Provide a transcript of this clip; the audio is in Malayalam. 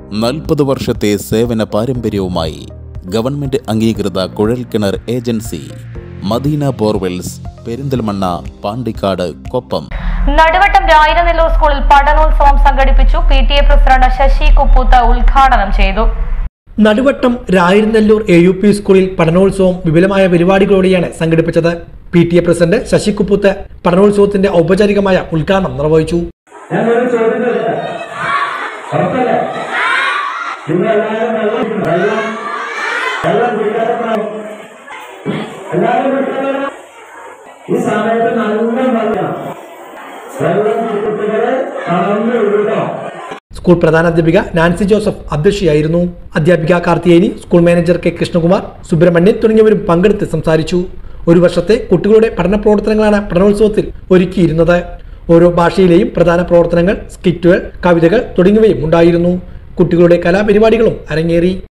നാൽപ്പത് വർഷത്തെ സേവന പാരമ്പര്യവുമായി ഗവൺമെന്റ് അംഗീകൃത കുഴൽക്കിണർ ഏജൻസി മദീന ബോർവെൽസ് പെരിന്തൽമണ്ണ പാണ്ടിക്കാട് കൊപ്പം നടുവട്ടം രായിരനെല്ലൂർ സ്കൂളിൽ പഠനോത്സവം സംഘടിപ്പിച്ചു P T A president Sasi Kupputh ഉദ്ഘാടനം ചെയ്തു Naduvattam Rayiranellur A U P സ്കൂളിൽ പഠനോത്സവം വിപുലമായ പരിപാടികളോടെയാണ് സംഘടിപ്പിച്ചത് P T A president Sasi Kupputh പഠനോത്സവത്തിന്റെ ഔപചാരികമായ ഉദ്ഘാടനം നിർവഹിച്ചു ഞാനൊരു ചോദ്യം ചോദിക്കട്ടെ ഉറപ്പല്ലേ നിങ്ങളെല്ലാവരും വെള്ളം വെള്ളം വെള്ളം കുടിക്കാതെ പ്രായം. എല്ലാവരും കുടിക്കാതെ ഈ സമയത്ത് നല്ല വെള്ളം വെള്ളം കുട്ടികളെ തളർന്നു വിടോ സ്കൂൾ പ്രധാനാധ്യാപിക നാൻസി ജോസഫ് അധ്യക്ഷയായിരുന്നു അധ്യാപിക Karthiyeni school manager K Krishnakumar Subrahmanyan തുടങ്ങിയവരും പങ്കെടുത്ത് സംസാരിച്ചു ഒരു വർഷത്തെ കുട്ടികളുടെ പഠന പ്രവർത്തനങ്ങളാണ് പഠനോത്സവത്തിൽ ഒരുക്കിയിരുന്നത് ഓരോ ഭാഷയിലെയും പ്രധാന പ്രവർത്തനങ്ങൾ സ്കിറ്റുകൾ കവിതകൾ തുടങ്ങിയവയും ഉണ്ടായിരുന്നു കുട്ടികളുടെ കലാപരിപാടികളും അരങ്ങേറി